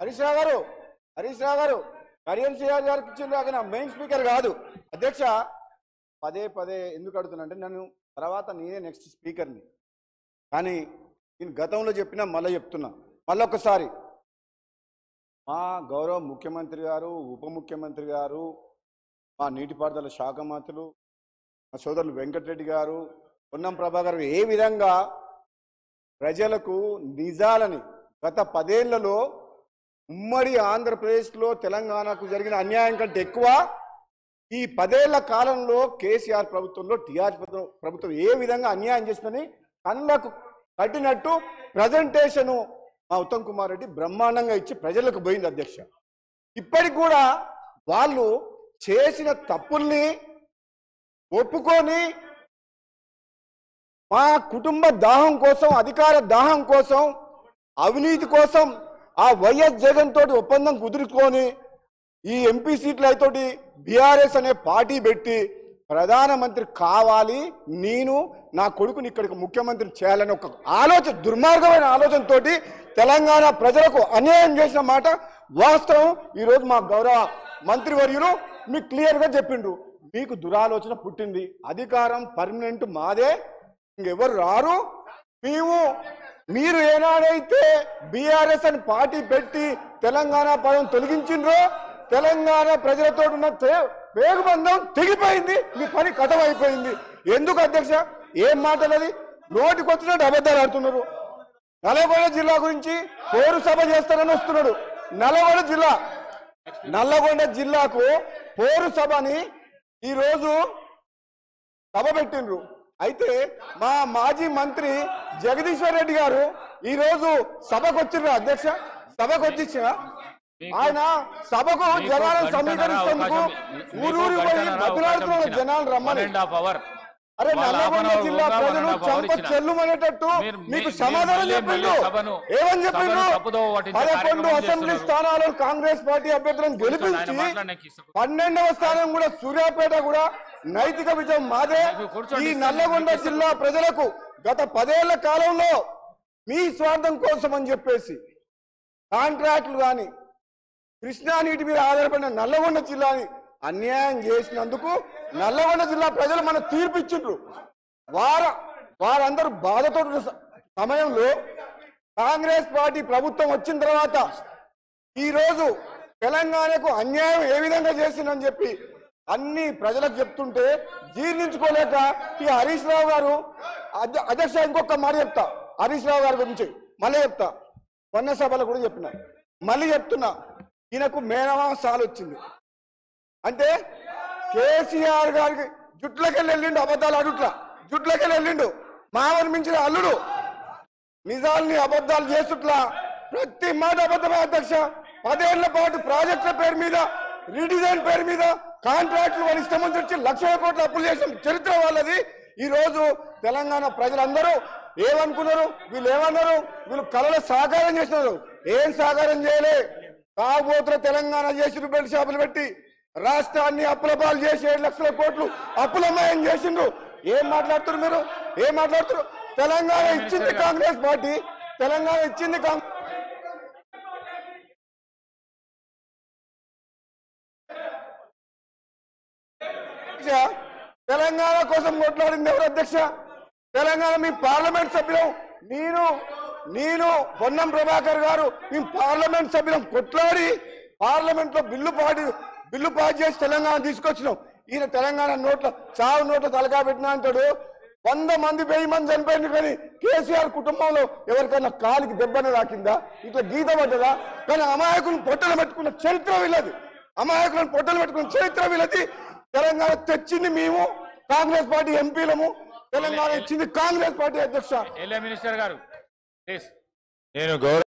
హరీష్ రావు గారు హరీష్ రావు గారు Karrion CR గారికి ఇచ్చింది అక్కడ మెయిన్ స్పీకర్ కాదు అధ్యక్ష పదే పదే ఎందుకు అడుగుతున్నా అంటే నన్ను తర్వాత నేనే నెక్స్ట్ స్పీకర్ని కానీ నేను గతంలో చెప్పినా మళ్ళీ చెప్తున్నా మళ్ళీ ఒకసారి మా గౌరవ ముఖ్యమంత్రి గారు ఉప ముఖ్యమంత్రి గారు మా నీటిపారుదల శాఖ మంత్రులు మా సోదరులు వెంకటరెడ్డి గారు పొన్నం ప్రభాకర్ గారు ఏ విధంగా ప్రజలకు నిజాలని గత పదేళ్లలో ఉమ్మడి ఆంధ్రప్రదేశ్లో తెలంగాణకు జరిగిన అన్యాయం కంటే ఎక్కువ ఈ పదేళ్ల కాలంలో కేసీఆర్ ప్రభుత్వంలో టీఆర్ ప్రభుత్వం ఏ విధంగా అన్యాయం చేసిందని కళ్ళకు కట్టినట్టు ప్రజెంటేషను మా ఉత్తమ్ కుమార్ రెడ్డి బ్రహ్మాండంగా ఇచ్చి ప్రజలకు పోయింది అధ్యక్ష ఇప్పటికి కూడా వాళ్ళు చేసిన తప్పుల్ని ఒప్పుకొని మా కుటుంబ దాహం కోసం అధికార దాహం కోసం అవినీతి కోసం ఆ వైఎస్ జగన్ తోటి ఒప్పందం కుదుర్చుకొని ఈ ఎంపీ సీట్లు అయితోటి బీఆర్ఎస్ అనే పార్టీ పెట్టి ప్రధానమంత్రి కావాలి నేను నా కొడుకుని ఇక్కడికి ముఖ్యమంత్రి చేయాలని ఒక ఆలోచన దుర్మార్గమైన ఆలోచనతోటి తెలంగాణ ప్రజలకు అన్యాయం చేసిన మాట వాస్తవం ఈరోజు మా గౌరవ మంత్రివర్యులు మీకు క్లియర్గా చెప్పిండ్రు మీకు దురాలోచన పుట్టింది అధికారం పర్మనెంట్ మాదే ఇంకెవరు రారు మేము మీరు ఏనాడైతే బీఆర్ఎస్ అని పార్టీ పెట్టి తెలంగాణ పదం తొలగించిండ్రో తెలంగాణ ప్రజలతో ఉన్న తే- వేగుబంధం తెగిపోయింది మీ పని కథం అయిపోయింది ఎందుకు అధ్యక్ష ఏం మాటలది నోటికి వచ్చినట్టు అబద్ధాలు ఆడుతున్నారు నల్లగొండ జిల్లా గురించి పోరు సభ చేస్తారని వస్తున్నాడు నల్లగొండ జిల్లా నల్లగొండ జిల్లాకు పోరు సభని ఈరోజు సభ పెట్టిండ్రు అయితే మా మాజీ మంత్రి జగదీశ్వర్ రెడ్డి గారు ఈ రోజు సభకు వచ్చిర్రు అధ్యక్ష సభకు వచ్చిచ్చిన ఆయన సభకు మీకు జనాలను గంటన్నర సమీకరిస్తేందుకు అవకాశం- మీకు ఊరూరు పోయి గంటన్నర అవకాశం బతులాడుతున్న ఇచ్చిన. జనాలు రమ్మని One and half hour. అరే వాళ్ళ నల్లగొండ half an hour జిల్లా ఉందా, one ప్రజలు and half hour చంప ఇచ్చిన. చెల్లుమనేటట్టు మీరు- మీకు మీ- సమాధానం మళ్ళీ- చెప్పిండు మళ్ళీ సభను- ఏమని సభను చెప్పిండు తప్పుదోవ పట్టించే పదకొండు కార్యక్రమం అసెంబ్లీ చేస్తున్నారు. స్థానాలు కాంగ్రెస్ పార్టీ అభ్యర్థులను కూర్చోండి, ఆయన గెలిపించి మాట్లాడనీకి ఇష్టం. పన్నెండవ స్థానం కూడా సూర్యాపేట కూడా నైతిక విజయం మాదే మీకు కూర్చోండి, ఈ ఇస్తాను, నల్లగొండ మీకు ఇస్తాను. జిల్లా ప్రజలకు గత పదేళ్ల కాలంలో మీ స్వార్థం కోసం అని చెప్పేసి కాంట్రాక్టులు కానీ కృష్ణా నీటి మీద ఆధారపడిన నల్లగొండ జిల్లాని అన్యాయం చేసినందుకు నల్లగొండ జిల్లా ప్రజలు మన తీర్పు ఇచ్చిండ్రు వార వారందరూ బాధతో ఉన్న స- సమయంలో కాంగ్రెస్ పార్టీ ప్రభుత్వం వచ్చిన తర్వాత ఈ రోజు తెలంగాణకు అన్యాయం ఏ విధంగా చేసిందని చెప్పి అన్ని ప్రజలకు చెప్తుంటే జీర్ణించుకోలేక ఈ హరీష్ రావు గారు అధ్య- అధ్యక్ష ఇంకొక మాట చెప్తా హరీష్ రావు గారి గురించి మళ్ళీ చెప్తా మొన్న సభలో కూడా చెప్పిన మళ్ళీ చెప్తున్నా ఈయనకు మేనమామ సాలు వచ్చింది అంటే కేసీఆర్ గారికి జుట్లకెళ్ళి వెళ్ళిండు అబద్ధాలు అడుట్లా జుట్లకెళ్ళి వెళ్ళిండు మామని మించిన అల్లుడు నిజాల్ని అబద్ధాలు చేస్తుట్లా ప్రతి మాట అబద్ధమే అధ్యక్ష పదేళ్ల పాటు ప్రాజెక్టుల పేరు మీద రీడిజైన్ పేరు మీద కాంట్రాక్టులు వాళ్ళ ఇష్టం వచ్చి వచ్చి లక్షల కోట్ల అప్పులు చేసిన చరిత్ర వాళ్ళది ఈ రోజు తెలంగాణ ప్రజలందరూ ఏమనుకున్నారు వీళ్ళు ఏమన్నారు వీళ్ళు కళల సాకారం చేసినారు ఏం సాకారం చేయలే తాగుబోతుల తెలంగాణ చేసి బెల్ట్ షాపులు పెట్టి రాష్ట్రాన్ని అప్పుల పాలు చేసి ఏడు లక్షల కోట్లు అప్పులమయం చేసిండ్రు ఏం మాట్లాడుతున్నారు మీరు ఏం మాట్లాడుతున్నారు తెలంగాణ ఇచ్చింది కాంగ్రెస్ పార్టీ తెలంగాణ ఇచ్చింది కాంగ్రెస్ అధ్యక్ష, తెలంగాణ కోసం కొట్లాడింది ఎవరు అధ్యక్ష తెలంగాణ మీ పార్లమెంట్ సభ్యులం నేను నేను పొన్నం ప్రభాకర్ గారు మీ పార్లమెంట్ సభ్యులం కొట్లాడి పార్లమెంట్ లో బిల్లు పాడి బిల్లు పాస్ చేసి తెలంగాణ తీసుకొచ్చినాం ఈయన తెలంగాణ నోట్ల చావు నోట్ల తలకా పెట్టినా అంటాడు వంద మంది వెయ్యి మంది చనిపోయింది కానీ కేసీఆర్ కుటుంబంలో ఎవరికైనా కాలికి దెబ్బని రాకిందా ఇట్లా గీత పడ్డదా కానీ అమాయకులను పొట్టలు పెట్టుకున్న చరిత్ర వీళ్ళది అమాయకులను పొట్టలు పెట్టుకున్న చరిత్ర వీళ్ళది తెలంగాణ తెచ్చింది మేము కాంగ్రెస్ పార్టీ ఎంపీలము తెలంగాణ ఇచ్చింది కాంగ్రెస్ పార్టీ అధ్యక్ష ఎల్ఏ మినిస్టర్ గారు ప్లీజ్ నేను గౌరవ